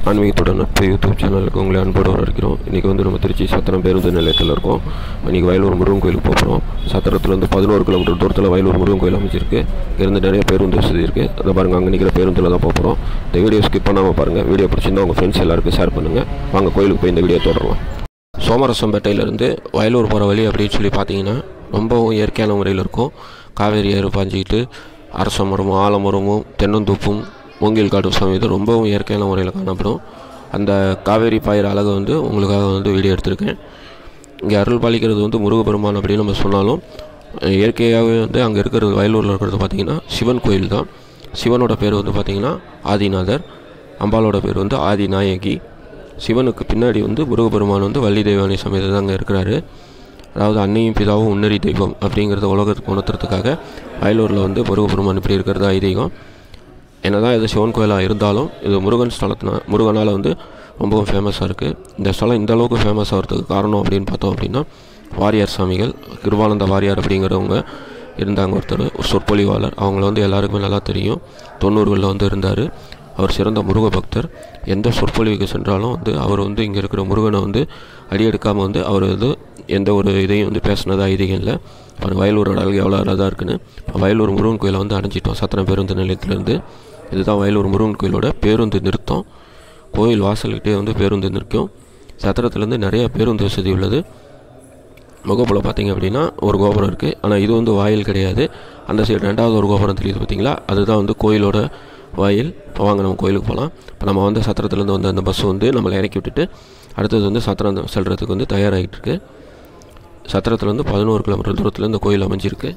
ஆன்மீகத்துடன் நட்பு யூடியூப் சேனலுக்கு உங்களை அன்போடு வரவேற்கிறோம் இன்றைக்கி வந்து நம்ம திருச்சி சத்திரம் பேருந்து நிலையத்தில் இருக்கோம் இன்றைக்கி வயலூர் முருகன் கோயிலுக்கு போகிறோம் சத்திரத்துலேருந்து பதினோரு கிலோமீட்டர் தூரத்தில் வயலூர் முருகன் கோயில் அமைச்சிருக்கு இருந்து நிறைய பேருந்து வசதி இருக்குது அதை பாருங்கள் அங்கே நிற்கிற பேருந்தில் தான் போகிறோம் இந்த வீடியோ ஸ்கிப் பண்ணாமல் பாருங்கள் வீடியோ பிடிச்சிருந்தா உங்கள் ஃப்ரெண்ட்ஸ் எல்லாருக்கும் ஷேர் பண்ணுங்கள் வாங்க கோயிலுக்கு போய் இந்த வீடியோ தொடரலாம் சோமரசம்பேட்டையிலேருந்து வயலூர் போகிற வழி அப்படின்னு சொல்லி பார்த்தீங்கன்னா ரொம்பவும் இயற்கையான முறையில் இருக்கும் காவேரி ஏறு பாஞ்சிக்கிட்டு அரச மரமும் ஆலமரமும் தென்னந்தோப்பும் மூங்கில் காடும் சமயத்து ரொம்பவும் இயற்கையான முறையில் காணப்படும் அந்த காவேரி பாயிற அழகை வந்து உங்களுக்காக வந்து வீடியோ எடுத்திருக்கேன் இங்கே அருள் பாலிக்கிறது வந்து முருகப்பெருமான் அப்படின்னு நம்ம சொன்னாலும் இயற்கையாகவே வந்து அங்கே இருக்கிறது வயலூரில் இருக்கிறது பார்த்திங்கன்னா சிவன் கோயில் தான் சிவனோட பேர் வந்து பார்த்திங்கன்னா ஆதிநாதர் அம்பாலோட பேர் வந்து ஆதிநாயகி சிவனுக்கு பின்னாடி வந்து முருகப்பெருமான் வந்து வள்ளி தெய்வானி சமயத்தில் அங்கே இருக்கிறாரு அதாவது அன்னையும் பிதாவும் உன்னரி தெய்வம் அப்படிங்கிறத உலகத்துக்கு உணர்த்துறதுக்காக வயலூரில் வந்து முருகப்பெருமான் இப்படி இருக்கிறதா ஐதீகம் என்னதான் இது சிவன் கோயிலாக இருந்தாலும் இது முருகன் ஸ்தலத்தினா முருகனால் வந்து ரொம்பவும் ஃபேமஸாக இருக்குது இந்த ஸ்தலம் இந்த அளவுக்கு ஃபேமஸ் ஆகிறதுக்கு காரணம் அப்படின்னு பார்த்தோம் அப்படின்னா வாரியார் சாமிகள் கிருபானந்த வாரியார் அப்படிங்கிறவங்க இருந்தாங்க ஒருத்தர் ஒரு சொற்பொழிவாளர் அவங்கள வந்து எல்லாருக்குமே நல்லா தெரியும் தொண்ணூறுகளில் வந்து இருந்தார் அவர் சிறந்த முருக பக்தர் எந்த சொற்பொழிவுக்கு சென்றாலும் வந்து அவர் வந்து இங்கே இருக்கிற முருகனை வந்து அடியெடுக்காமல் வந்து அவர் வந்து எந்த ஒரு இதையும் வந்து பேசினதா ஐதீகம் இல்லை அவர் வயலூரோட அழகு எவ்வளோ அழகாக இருக்குன்னு இப்போ வயலூர் முருகன் கோயிலை வந்து அடைஞ்சிட்டோம் சத்திரம் பேருந்து நிலையத்திலேருந்து இதுதான் வயலூர் முருகன் கோயிலோட பேருந்து நிறுத்தம் கோயில் வாசல்கிட்டே வந்து பேருந்து நிற்கும் சத்திரத்துலேருந்து நிறைய பேருந்து வசதி உள்ளது முகப்பில் பார்த்தீங்க அப்படின்னா ஒரு கோபுரம் இருக்குது ஆனால் இது வந்து வாயில் கிடையாது அந்த சைடு ரெண்டாவது ஒரு கோபுரம் தெரியுது பார்த்தீங்களா அதுதான் வந்து கோயிலோட வாயில் இப்போ வாங்க நம்ம கோயிலுக்கு போகலாம் இப்போ நம்ம வந்து சத்திரத்துலேருந்து வந்த அந்த பஸ் வந்து நம்மளை இறக்கி விட்டுட்டு அடுத்தது வந்து சத்திரம் செல்கிறதுக்கு வந்து தயாராகிட்டு இருக்கு சத்திரத்துலேருந்து பதினோரு கிலோமீட்டர் தூரத்தில் இந்த கோயில் அமைஞ்சிருக்கு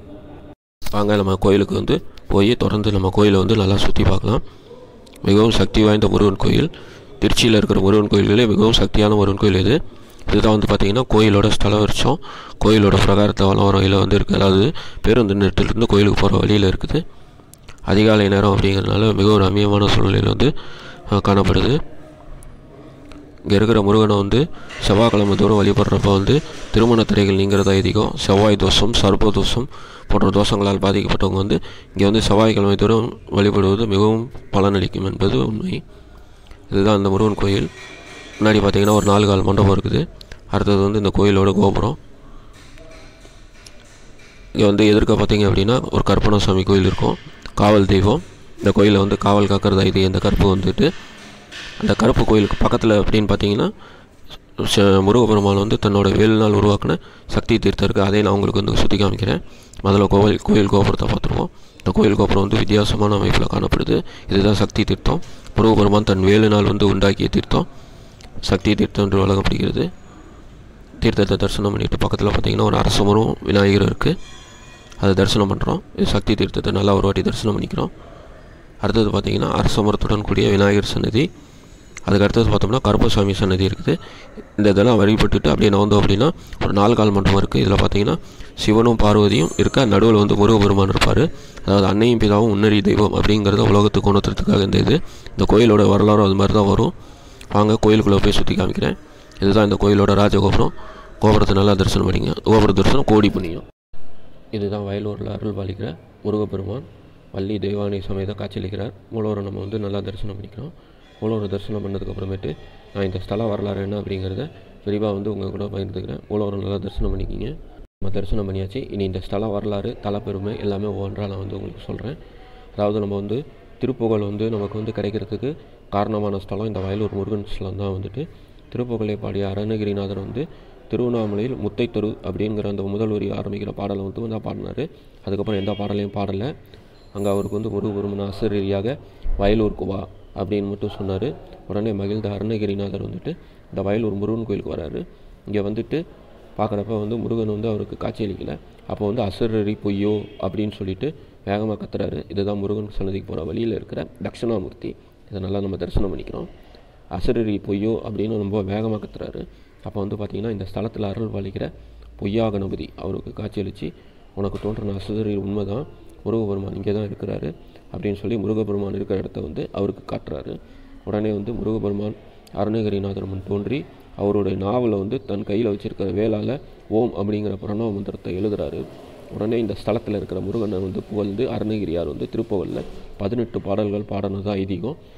வாங்க நம்ம கோயிலுக்கு வந்து போய் தொடர்ந்து நம்ம கோயிலை வந்து நல்லா சுற்றி பார்க்கலாம் மிகவும் சக்தி வாய்ந்த முருகன் கோயில் திருச்சியில் இருக்கிற முருகன் கோயில்களே மிகவும் சக்தியான முருகன் கோயில் இது இதுதான் வந்து பார்த்திங்கன்னா கோயிலோட ஸ்தல வருஷம் கோயிலோட பிரகாரத்தை வளம் வரையில் வந்து இருக்குது அதாவது பேருந்து நிறுத்திலிருந்து கோயிலுக்கு போகிற வழியில் இருக்குது அதிகாலை நேரம் அப்படிங்கிறதுனால மிகவும் ரம்மியமான சூழ்நிலையில் வந்து அஹ், காணப்படுது இங்கே இருக்கிற முருகனை வந்து செவ்வாய்க்கிழமை தோறும் வழிபடுறப்ப வந்து திருமண திரைகள் நீங்கிறது ஐதீகம் செவ்வாய் தோஷம் சர்ப்ப தோஷம் போன்ற தோஷங்களால் பாதிக்கப்பட்டவங்க வந்து இங்கே வந்து செவ்வாய்க்கிழமை தோறும் வழிபடுவது மிகவும் பலனளிக்கும் என்பது உண்மை இதுதான் இந்த முருகன் கோயில் முன்னாடி பார்த்தீங்கன்னா ஒரு நாலு கால் மண்டபம் இருக்குது அடுத்தது வந்து இந்த கோயிலோட கோபுரம் இங்கே வந்து எதிர்க்க பார்த்தீங்க அப்படின்னா ஒரு கருப்பணசாமி கோயில் இருக்கும் காவல் தெய்வம் இந்த கோயிலில் வந்து காவல் காக்கிறது இது இந்த கருப்பு வந்துட்டு அந்த கருப்பு கோயிலுக்கு பக்கத்தில் அப்படின்னு பார்த்தீங்கன்னா ச- முருகப்பெருமான் வந்து தன்னோட வேலு நாள் உருவாக்கின சக்தி தீர்த்தம் இருக்குது அதை நான் உங்களுக்கு வந்து சுற்றி காமிக்கிறேன் முதல்ல கோவில் கோயில் கோபுரத்தை பார்த்துருவோம் இந்த கோயில் கோபுரம் வந்து வித்தியாசமான அமைப்பில் காணப்படுது இதுதான் சக்தி தீர்த்தம் முருகப்பெருமான் தன் வேலு நாள் வந்து உண்டாக்கிய தீர்த்தம் சக்தி தீர்த்தம் என்று வழங்கப்படுகிறது தீர்த்தத்தை தரிசனம் பண்ணிட்டு பக்கத்தில் பார்த்தீங்கன்னா ஒரு அரசமரும் விநாயகரும் இருக்குது அதை தரிசனம் பண்ணுறோம் இது சக்தி தீர்த்தத்தை நல்லா ஒரு வாட்டி தரிசனம் பண்ணிக்கிறோம் அடுத்தது பார்த்தீங்கன்னா அரசமரத்துடன் கூடிய விநாயகர் சன்னதி அதுக்கு அடுத்தது பார்த்தோம்னா கருப்பசாமி சன்னதி இருக்குது இந்த இதெல்லாம் வழிபட்டுட்டு அப்படியே நவந்தோம் அப்படின்னா ஒரு நாலு கால் மண்டபம் இருக்குது இதில் பார்த்தீங்கன்னா சிவனும் பார்வதியும் இருக்க நடுவில் வந்து முருகபெருமான் இருப்பார் அதாவது அன்னையும் பிதாவும் உன்னரி தெய்வம் அப்படிங்கிறத உலகத்துக்கு உணர்த்துறதுக்காக இந்த இது இந்த கோயிலோட வரலாறும் அது மாதிரி தான் வரும் வாங்க கோயிலுக்குள்ளே போய் சுற்றி காமிக்கிறேன் இதுதான் இந்த கோயிலோட ராஜகோபுரம் கோபுரத்தை நல்லா தரிசனம் பண்ணிங்க கோபுர தரிசனம் கோடி புண்ணியம் இதுதான் வயலூரில் அருள் பாலிக்கிற முருகப்பெருமான் வள்ளி தெய்வானை சமேத காட்சியளிக்கிறார் மூலவரை நம்ம வந்து நல்லா தரிசனம் பண்ணிக்கிறோம் மூலவரை தரிசனம் பண்ணதுக்கு அப்புறமேட்டு நான் இந்த ஸ்தல வரலாறு என்ன அப்படிங்கிறத விரிவாக வந்து உங்கள் கூட பகிர்ந்துக்கிறேன் மூலவரை நல்லா தரிசனம் பண்ணிக்கிங்க நம்ம தரிசனம் பண்ணியாச்சு இனி இந்த ஸ்தல வரலாறு தலப்பெருமை எல்லாமே ஒவ்வொன்றா நான் வந்து உங்களுக்கு சொல்கிறேன் அதாவது நம்ம வந்து திருப்புகழ் வந்து நமக்கு வந்து கிடைக்கிறதுக்கு காரணமான ஸ்தலம் இந்த வயலூர் முருகன் ஸ்தலம் தான் வந்துட்டு திருப்புகழை பாடிய அருணகிரிநாதர் வந்து திருவண்ணாமலையில் முத்தைத்தரு அப்படிங்கிற அந்த முதல் வரி ஆரம்பிக்கிற பாடலை வந்து வந்து பாடினார் அதுக்கப்புறம் எந்த பாடலையும் பாடலை அங்கே அவருக்கு வந்து முருகபெருமன் ஆசிரியராக வயலூருக்கு வா அப்படின்னு மட்டும் சொன்னார் உடனே மகிழ்ந்த அருணகிரிநாதர் வந்துட்டு இந்த வயலூர் முருகன் கோயிலுக்கு வராரு இங்கே வந்துட்டு பார்க்குறப்ப வந்து முருகன் வந்து அவருக்கு காட்சியளிக்கல அப்போ வந்து அசுரரி பொய்யோ அப்படின்னு சொல்லிட்டு வேகமாக கத்துறாரு இதுதான் முருகன் சன்னதிக்கு போகிற வழியில் இருக்கிற தட்சிணாமூர்த்தி இதை நல்லா நம்ம தரிசனம் பண்ணிக்கிறோம் அசுரரி பொய்யோ அப்படின்னு ரொம்ப வேகமாக கத்துறாரு அப்போ வந்து பார்த்திங்கன்னா இந்த ஸ்தலத்தில் அருள் பாலிக்கிற பொய்யா கணபதி அவருக்கு காட்சியளித்து உனக்கு தோன்றின அசுரரி உண்மைதான் முருகபெருமான் இங்கே தான் இருக்கிறாரு அப்படின்னு சொல்லி முருகபெருமான் இருக்கிற இடத்த வந்து அவருக்கு காட்டுறாரு உடனே வந்து முருகபெருமான் அருணகிரிநாதர் முன் தோன்றி அவருடைய நாவலை வந்து தன் கையில் வச்சிருக்கிற வேளால் ஓம் அப்படிங்கிற பிரணவ மந்திரத்தை எழுதுறாரு உடனே இந்த ஸ்தலத்தில் இருக்கிற முருகனை வந்து புகழ்ந்து அருணகிரியார் வந்து திருப்புகழில் பதினெட்டு பாடல்கள் பாடினதா ஐதீகம்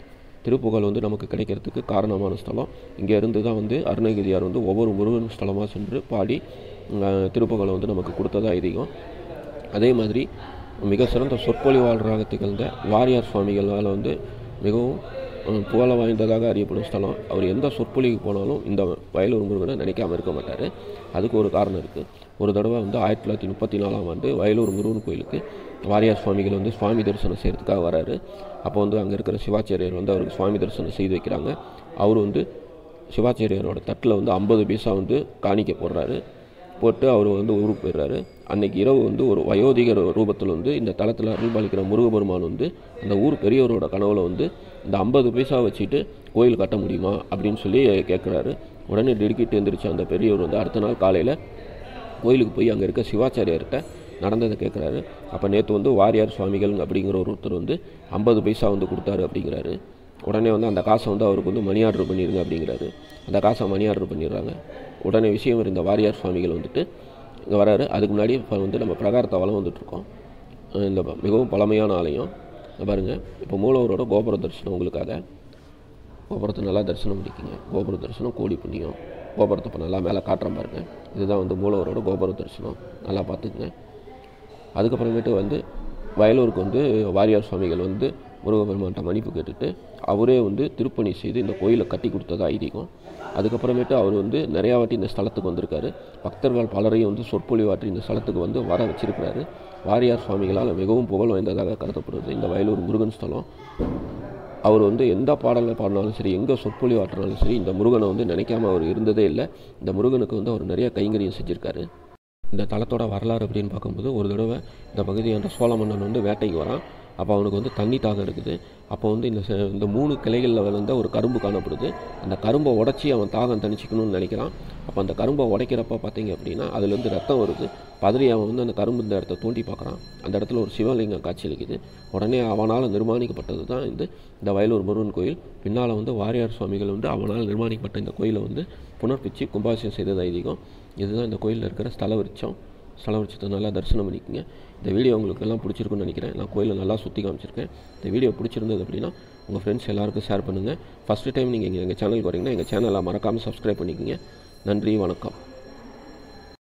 திருப்புகழ் வந்து நமக்கு கிடைக்கிறதுக்கு காரணமான ஸ்தலம் இங்கே இருந்து தான் வந்து அருணகிரியார் வந்து ஒவ்வொரு முருகன் ஸ்தலமாக சென்று பாடி அஹ், திருப்புகழை வந்து நமக்கு கொடுத்ததா ஐதீகம் அதே மாதிரி மிக சிறந்த சொற்பொழிவாளராக திகழ்ந்த வாரியார் சுவாமிகளால் வந்து மிகவும் அஹ், புகழ வாய்ந்ததாக அறியப்படும் ஸ்தலம் அவர் எந்த சொற்பொழிவுக்கு போனாலும் இந்த வயலூர் முருகனை நினைக்காம இருக்க மாட்டார் அதுக்கு ஒரு காரணம் இருக்குது ஒரு தடவை வந்து ஆயிரத்தி தொள்ளாயிரத்தி முப்பத்தி நாலாம் ஆண்டு வயலூர் முருகன் கோயிலுக்கு வாரியார் சுவாமிகள் வந்து சுவாமி தரிசனம் செய்கிறதுக்காக வராரு அப்போ வந்து அங்கே இருக்கிற சிவாச்சாரியர் வந்து அவருக்கு சுவாமி தரிசனம் செய்து வைக்கிறாங்க அவர் வந்து சிவாச்சாரியரோட தட்டில் வந்து ஐம்பது பைசா வந்து காணிக்க போடுறாரு போட்டு அவர் வந்து ஊருக்கு போயிடுறாரு அன்னைக்கு இரவு வந்து ஒரு வயோதிகர் ரூபத்தில் வந்து இந்த தளத்தில் அருள்பாலிக்கிற முருகபெருமான் வந்து அந்த ஊர் பெரியவரோட கனவுல வந்து இந்த ஐம்பது பைசா வச்சுட்டு கோயில் கட்ட முடியுமா அப்படின்னு சொல்லி கேட்குறாரு உடனே திடுக்கிட்டு எந்திரிச்சு அந்த பெரியவர் வந்து அடுத்த நாள் காலையில் கோயிலுக்கு போய் அங்கே இருக்க சிவாச்சாரியார்கிட்ட நடந்ததை கேட்குறாரு அப்போ நேற்று வந்து வாரியார் சுவாமிகள் அப்படிங்கிற ஒருத்தர் வந்து ஐம்பது பைசா வந்து கொடுத்தாரு அப்படிங்கிறாரு உடனே வந்து அந்த காசை வந்து அவருக்கு வந்து மணி ஆர்டர் பண்ணிடுங்க அப்படிங்கிறாரு அந்த காசை மணி ஆர்டர் பண்ணிடுறாங்க உடனே விஷயம் இருந்த வாரியார் சுவாமிகள் வந்துட்டு இங்கே வராரு அதுக்கு முன்னாடி இப்போ வந்து நம்ம பிரகாரத்தை வளம் வந்துட்டுருக்கோம் இந்த மிகவும் பழமையான ஆலயம் இங்க பாருங்க இப்போ மூலவரோட கோபுர தரிசனம் உங்களுக்காக கோபுரத்தை நல்லா தரிசனம் பண்ணிக்கோங்க கோபுர தரிசனம் கோடி புண்ணியம் கோபுரத்தை இப்போ நல்லா மேலே காட்டுறேன் பாருங்க இதுதான் வந்து மூலவரோட கோபுர தரிசனம் நல்லா பார்த்துக்குங்க அதுக்கப்புறமேட்டு வந்து வயலூருக்கு வந்து வாரியார் சுவாமிகள் வந்து முருகப்பெருமான்கிட்ட மன்னிப்பு கேட்டுட்டு அவரே வந்து திருப்பணி செய்து இந்த கோயிலை கட்டி கொடுத்ததா ஐதீகம் அதுக்கப்புறமேட்டு அவர் வந்து நிறையா வாட்டி இந்த ஸ்தலத்துக்கு வந்திருக்காரு பக்தர்கள் பலரையும் வந்து சொற்பொழிவாற்றி இந்த ஸ்தலத்துக்கு வந்து வர வச்சிருக்கிறாரு வாரியார் சுவாமிகளால் மிகவும் புகழ் வாய்ந்ததாக கருதப்படுது இந்த வயலூர் முருகன் ஸ்தலம் அவர் வந்து எந்த பாடலை பாடினாலும் சரி எங்கே சொற்பொழி ஆற்றினாலும் சரி இந்த முருகனை வந்து நினைக்காம அவர் இருந்ததே இல்லை இந்த முருகனுக்கு வந்து அவர் நிறைய கைங்கரியம் செஞ்சுருக்காரு இந்த தலத்தோட வரலாறு அப்படின்னு பார்க்கும்போது ஒரு தடவை இந்த பகுதியான சோழ மன்னன் வந்து வேட்டைக்கு வரான் அப்போ அவனுக்கு வந்து தண்ணி தாகம் இருக்குது அப்போ வந்து இந்த ச- இந்த மூணு கிளைகளில் விழுந்த ஒரு கரும்பு காணப்படுது அந்த கரும்பை உடச்சி அவன் தாகம் தணிச்சிக்கணும்னு நினைக்கிறான் அப்போ அந்த கரும்பை உடைக்கிறப்ப பார்த்தீங்க அப்படின்னா அதுலேருந்து ரத்தம் வருது பதறி அவன் வந்து அந்த கரும்பு இந்த இடத்த தோண்டி பார்க்குறான் அந்த இடத்துல ஒரு சிவலிங்கம் காட்சியளிக்குது உடனே அவனால் நிர்மாணிக்கப்பட்டது தான் இந்த இந்த வயலூர் முருகன் கோயில் பின்னால் வந்து வாரியார் சுவாமிகள் வந்து அவனால் நிர்மாணிக்கப்பட்ட இந்த கோயிலை வந்து புனர்பிச்சு கும்பாபிஷேகம் செய்தது ஐதீகம் இதுதான் இந்த கோயிலில் இருக்கிற ஸ்தல விருட்சம் ஸ்தல விருட்சத்தை நல்லா தரிசனம் பண்ணிக்கோங்க இந்த வீடியோ உங்களுக்கு எல்லாம் பிடிச்சிருக்குன்னு நினைக்கிறேன் நான் கோயிலை நல்லா சுற்றி காமிச்சிருக்கேன் இந்த வீடியோ பிடிச்சிருந்தது அப்படின்னா உங்கள் ஃப்ரெண்ட்ஸ் எல்லாருக்கும் ஷேர் பண்ணுங்கள் ஃபஸ்ட்டு டைம் நீங்கள் எங்கள் எங்கள் சேனலுக்கு வரீங்கன்னா எங்கள் சேனலை மறக்காமல் சப்ஸ்கிரைப் பண்ணிக்கோங்க நன்றி வணக்கம்